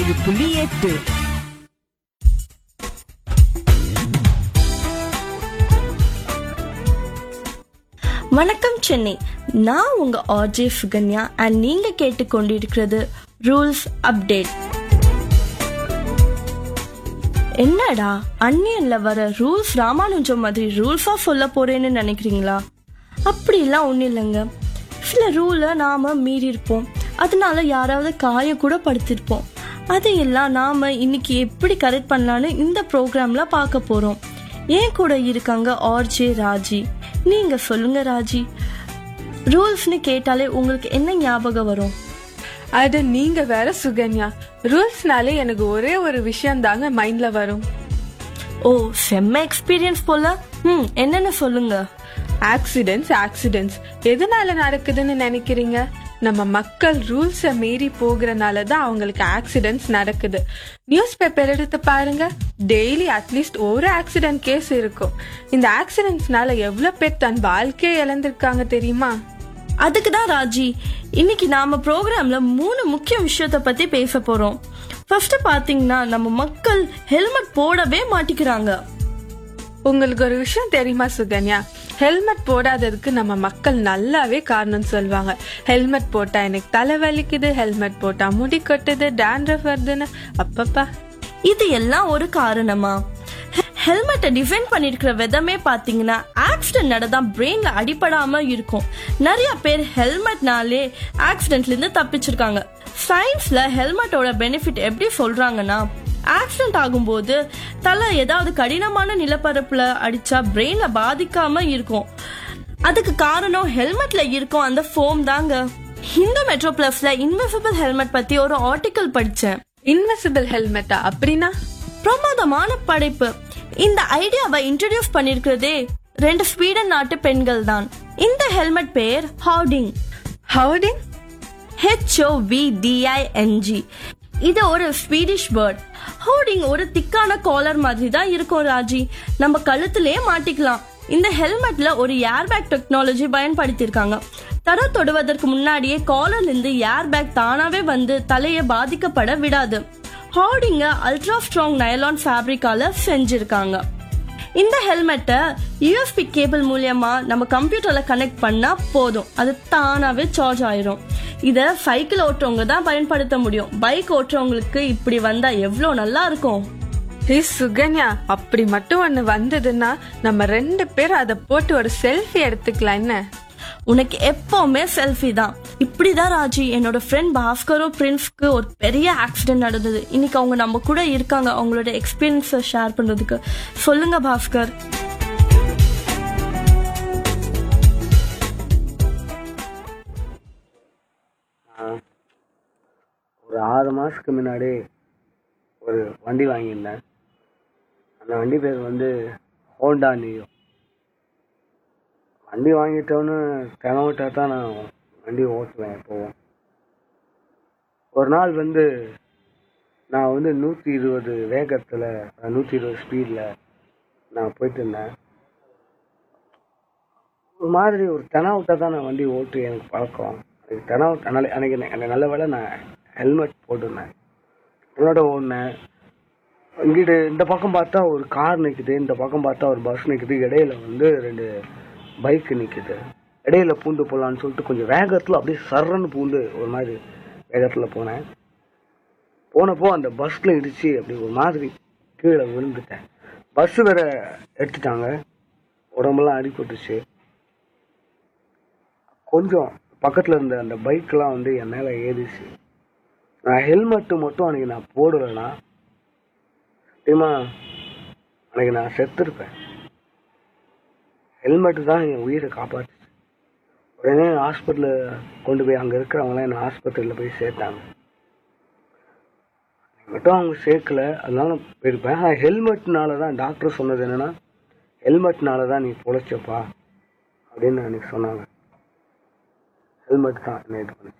நூறு புள்ளி எட்டு வணக்கம் சென்னை நான் உங்க ஆர்ஜே சுகன்யா அண்ட் நீங்க கேட்டுக்கொண்டிருக்கிறது ரூல்ஸ் அப்டேட் என்னடா அன்னியன்ல வர ரூல்ஸ் ராமானுஜம் மாதிரி ரூல்ஸா சொல்ல போறேன்னு நினைக்கிறீங்களா அப்படிலாம் ஒன்றும் இல்லைங்க சில ரூலை நாம மீறி இருப்போம் அதனால யாராவது காயம் கூட படுத்திருப்போம் அதையெல்லாம் நாம இன்னைக்கு எப்படி கரெக்ட் பண்ணலான்னு இந்த ப்ரோக்ராம்ல பார்க்க போறோம் ஏன் கூட இருக்காங்க ஆர்ஜே ராஜி நீங்க சொல்லுங்க ராஜி ரூல்ஸ்னு கேட்டாலே உங்களுக்கு என்ன ஞாபகம் வரும் அது நீங்க வேற சுகன்யா ரூல்ஸ்னாலே எனக்கு ஒரே ஒரு விஷயம் தாங்க மைண்ட்ல வரும் ஓ செம்ம எக்ஸ்பீரியன்ஸ் போல ம் என்னன்னு சொல்லுங்க ஆக்சிடென்ட்ஸ் ஆக்சிடென்ட்ஸ் எதனால நடக்குதுன்னு நினைக்கிறீங்க நம்ம மக்கள் ரூல்ஸ மீறி போகிறனால தான் அவங்களுக்கு ஆக்சிடென்ட்ஸ் நடக்குது நியூஸ் பேப்பர் எடுத்து பாருங்க டெய்லி அட்லீஸ்ட் ஒரு ஆக்சிடென்ட் கேஸ் இருக்கும் இந்த ஆக்சிடென்ட்ஸ்னால எவ்வளவு பேர் தன் வாழ்க்கையை இழந்திருக்காங்க தெரியுமா அதுக்கு தான் ராஜி இன்னைக்கு நாம ப்ரோக்ராம்ல மூணு முக்கிய விஷயத்த பத்தி பேச போறோம் ஃபர்ஸ்ட் பாத்தீங்கன்னா நம்ம மக்கள் ஹெல்மெட் போடவே மாட்டிக்கிறாங்க உங்களுக்கு ஒரு விஷயம் தெரியுமா சுகன்யா ஹெல்மெட் போடாததுக்கு நம்ம மக்கள் நல்லாவே காரணம் சொல்லுவாங்க ஹெல்மெட் போட்டா எனக்கு தலை வலிக்குது ஹெல்மெட் போட்டா முடி கொட்டுது டேண்ட்ரஃப் வருதுன்னு அப்பப்பா இது எல்லாம் ஒரு காரணமா ஹெல்மெட்டை டிசைன் பண்ணிருக்கிற விதமே பாத்தீங்கன்னா ஆக்சிடென்ட் நடந்தா பிரெயின்ல அடிபடாம இருக்கும் நிறைய பேர் ஹெல்மெட்னாலே ஆக்சிடென்ட்ல இருந்து தப்பிச்சிருக்காங்க சயின்ஸ்ல ஹெல்மெட்டோட பெனிஃபிட் எப்படி சொல்றாங்கன்னா ஆக்சிடென்ட் ஆகும்போது தலை ஏதாவது கடினமான நிலப்பரப்புல அடிச்சா பிரெயின்ல பாதிக்காம இருக்கும் அதுக்கு காரணம் ஹெல்மெட்ல இருக்கும் அந்த ஃபோம் தாங்க ஹிந்து மெட்ரோ பிளஸ்ல இன்வெசிபிள் ஹெல்மெட் பத்தி ஒரு ஆர்டிக்கல் படிச்சேன் இன்வெசிபிள் ஹெல்மெட்டா அப்படின்னா பிரமாதமான படைப்பு இந்த ஐடியாவை இன்ட்ரடியூஸ் பண்ணிருக்கிறதே ரெண்டு ஸ்வீடன் நாட்டு பெண்கள் தான் இந்த ஹெல்மெட் பெயர் ஹவுடிங் ஹவுடிங் ஹெச்ஓ வி டிஐஎன்ஜி இது ஒரு ஸ்வீடிஷ் வேர்ட் ஹோர்டிங் ஒரு திக்கான காலர் மாதிரி தான் இருக்கும் ராஜி நம்ம கழுத்திலே மாட்டிக்கலாம் இந்த ஹெல்மெட்ல ஒரு ஏர்பேக் டெக்னாலஜி பயன்படுத்தியிருக்காங்க தர தொடுவதற்கு முன்னாடியே காலர்ல இருந்து ஏர்பேக் தானாவே வந்து தலையை பாதிக்கப்பட விடாது ஹார்டிங்க அல்ட்ரா ஸ்ட்ராங் நைலான் ஃபேப்ரிக்கால செஞ்சிருக்காங்க இந்த ஹெல்மெட்டை யூஎஸ்பி கேபிள் மூலியமா நம்ம கம்ப்யூட்டர்ல கனெக்ட் பண்ணா போதும் அது தானாவே சார்ஜ் ஆயிரும் இத சைக்கிள் ஓட்டுறவங்க தான் பயன்படுத்த முடியும் பைக் ஓட்டுறவங்களுக்கு இப்படி வந்தா எவ்வளவு நல்லா இருக்கும் ஹே சுகன்யா அப்படி மட்டும் ஒண்ணு வந்ததுன்னா நம்ம ரெண்டு பேரும் அதை போட்டு ஒரு செல்ஃபி எடுத்துக்கலாம் என்ன உனக்கு எப்பவுமே செல்ஃபி தான் இப்படிதான் ராஜி என்னோட ஃப்ரெண்ட் பாஸ்கரும் பிரின்ஸ்க்கு ஒரு பெரிய ஆக்சிடென்ட் நடந்தது இன்னைக்கு அவங்க நம்ம கூட இருக்காங்க அவங்களோட எக்ஸ்பீரியன்ஸை ஷேர் பண்றதுக்கு சொல்லுங்க பாஸ்கர் ஒரு ஆறு மாதத்துக்கு முன்னாடி ஒரு வண்டி வாங்கியிருந்தேன் அந்த வண்டி பேர் வந்து ஹோண்டா நியோ வண்டி வாங்கிட்டோன்னு கிளம்பிட்டா தான் நான் வண்டி ஓட்டுவேன் எப்போவும் ஒரு நாள் வந்து நான் வந்து நூற்றி இருபது வேகத்தில் நூற்றி இருபது ஸ்பீடில் நான் போயிட்டு இருந்தேன் ஒரு மாதிரி ஒரு தெனாவிட்ட தான் நான் வண்டி ஓட்டு எனக்கு பழக்கம் எனக்கு தெனாவிட்ட நல்ல அன்னைக்கு எனக்கு நல்ல வேளை நான் ஹெல்மெட் போட்டிருந்தேன் என்னோட ஓடினேன் இங்கிட்டு இந்த பக்கம் பார்த்தா ஒரு கார் நிற்குது இந்த பக்கம் பார்த்தா ஒரு பஸ் நிற்குது இடையில வந்து ரெண்டு பைக் நிற்குது இடையில பூந்து போகலான்னு சொல்லிட்டு கொஞ்சம் வேகத்தில் அப்படியே சர்றன்னு பூந்து ஒரு மாதிரி வேகத்தில் போனேன் போனப்போ அந்த பஸ்ல இடிச்சு அப்படி ஒரு மாதிரி கீழே விழுந்துட்டேன் பஸ் வேற எடுத்துட்டாங்க உடம்பெல்லாம் அடிபட்டுச்சு கொஞ்சம் பக்கத்தில் இருந்த அந்த பைக்லாம் வந்து என் மேலே ஏறிச்சு நான் ஹெல்மெட்டு மட்டும் அன்னைக்கு நான் போடலைன்னா சத்தியமா அன்னைக்கு நான் செத்துருப்பேன் ஹெல்மெட்டு தான் என் உயிரை காப்பாற்றுச்சு உடனே ஹாஸ்பிட்டலில் கொண்டு போய் அங்கே இருக்கிறவங்களாம் என்னை ஆஸ்பத்திரியில் போய் சேர்த்தாங்க மட்டும் அவங்க சேர்க்கல அதனால நான் போயிருப்பேன் ஆனால் ஹெல்மெட்னால தான் டாக்டர் சொன்னது என்னன்னா ஹெல்மெட்னால தான் நீ பொழைச்சப்பா அப்படின்னு அன்னைக்கு சொன்னாங்க ஹெல்மெட் தான் என்ன இது பண்ணுச்சு